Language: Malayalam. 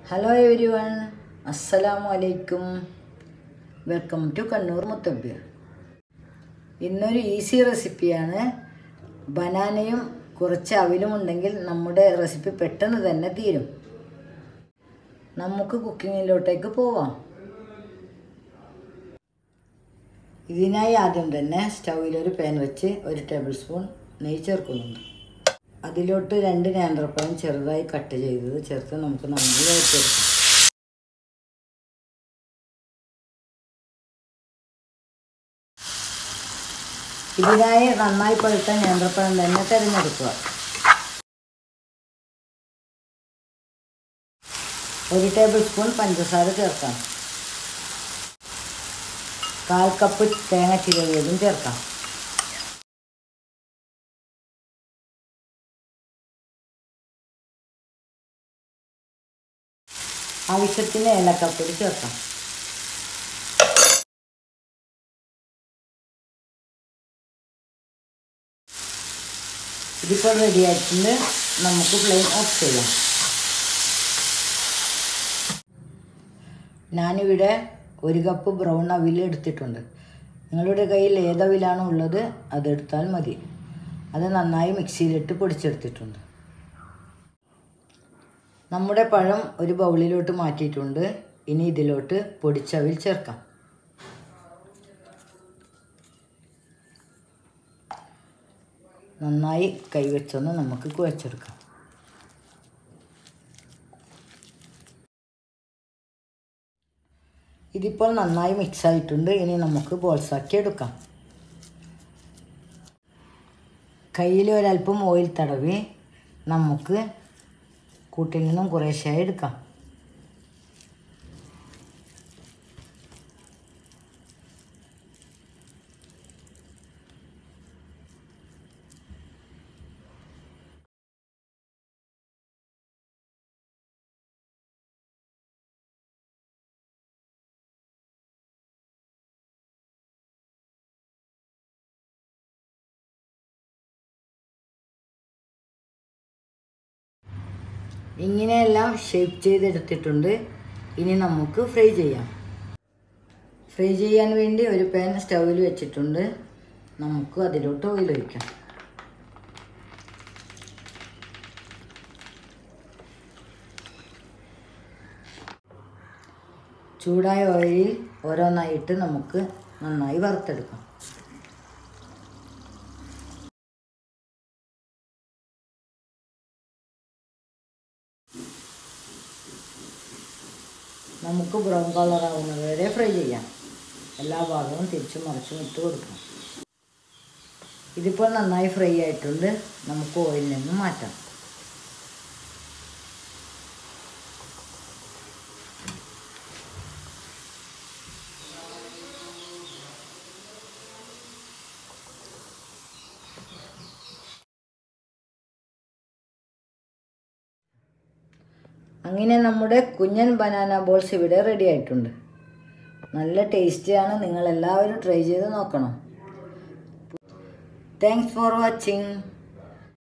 ഹലോ എവരി വൺ അസ്സലാമു അലൈക്കും വെൽക്കം ടു കണ്ണൂർ മുത്തബ്ബിർ ഇന്നൊരു ഈസി റെസിപ്പിയാണ് ബനാനയും കുറച്ച് അവിലും ഉണ്ടെങ്കിൽ നമ്മുടെ റെസിപ്പി പെട്ടെന്ന് തന്നെ തീരും നമുക്ക് കുക്കിങ്ങിലോട്ടേക്ക് പോവാം ഇതിനായി ആദ്യം തന്നെ സ്റ്റൗവിലൊരു പാൻ വെച്ച് ഒരു ടേബിൾ സ്പൂൺ നെയ്യ് ചേർക്കുന്നുണ്ട് അതിലോട്ട് രണ്ട് നേന്ത്രപ്പഴം ചെറുതായി കട്ട് ചെയ്തത് ചേർത്ത് നമുക്ക് നന്നായി വഴറ്റിയെടുക്കാം ഇതിനായി നന്നായി പഴുത്ത നേന്ത്രപ്പഴം തന്നെ തിരഞ്ഞെടുക്കുക ഒരു ടേബിൾ സ്പൂൺ പഞ്ചസാര ചേർക്കാം കാൽ കപ്പ് തേങ്ങ ചിരവിയതും ചേർക്കാം ആവശ്യത്തിന് ഏലക്കപ്പൊടി ചേർക്കാം ഇതിപ്പോൾ റെഡി ആയിട്ടുണ്ട് നമുക്ക് ഫ്ലെയിം ഓഫ് ചെയ്യാം ഞാനിവിടെ ഒരു കപ്പ് ബ്രൗൺ അവിൽ എടുത്തിട്ടുണ്ട് നിങ്ങളുടെ കയ്യിൽ ഏതവിലാണോ ഉള്ളത് അതെടുത്താൽ മതി അത് നന്നായി മിക്സിയിലിട്ട് പൊടിച്ചെടുത്തിട്ടുണ്ട് നമ്മുടെ പഴം ഒരു ബൗളിലോട്ട് മാറ്റിയിട്ടുണ്ട് ഇനി ഇതിലോട്ട് പൊടിച്ചവിൽ ചേർക്കാം നന്നായി കൈവച്ചൊന്ന് നമുക്ക് കുഴച്ചെടുക്കാം ഇതിപ്പോൾ നന്നായി മിക്സ് ആയിട്ടുണ്ട് ഇനി നമുക്ക് ബോൾസാക്കി എടുക്കാം കയ്യിൽ ഒരല്പം ഓയിൽ തടവി നമുക്ക് കൂട്ടിൽ നിന്നും കുറേശ്ശായി എടുക്കാം ഇങ്ങനെയെല്ലാം ഷേപ്പ് ചെയ്തെടുത്തിട്ടുണ്ട് ഇനി നമുക്ക് ഫ്രൈ ചെയ്യാം ഫ്രൈ ചെയ്യാൻ വേണ്ടി ഒരു പാൻ സ്റ്റൗവിൽ വെച്ചിട്ടുണ്ട് നമുക്ക് അതിലോട്ട് ഓയിൽ ഒഴിക്കാം ചൂടായ ഓയിലിൽ ഓരോന്നായിട്ട് നമുക്ക് നന്നായി വറുത്തെടുക്കാം നമുക്ക് ബ്രൗൺ കളർ ആവുന്നത് വരെ ഫ്രൈ ചെയ്യാം എല്ലാ ഭാഗവും തിരിച്ചും മറിച്ചും ഇട്ട് കൊടുക്കാം ഇതിപ്പോൾ നന്നായി ഫ്രൈ ആയിട്ടുണ്ട് നമുക്ക് ഓയിലിൽ നിന്ന് മാറ്റാം അങ്ങനെ നമ്മുടെ കുഞ്ഞൻ ബനാന ബോൾസ് ഇവിടെ റെഡി ആയിട്ടുണ്ട് നല്ല ടേസ്റ്റിയാണ് നിങ്ങൾ എല്ലാവരും ട്രൈ ചെയ്ത് നോക്കണം താങ്ക്സ് ഫോർ വാച്ചിങ്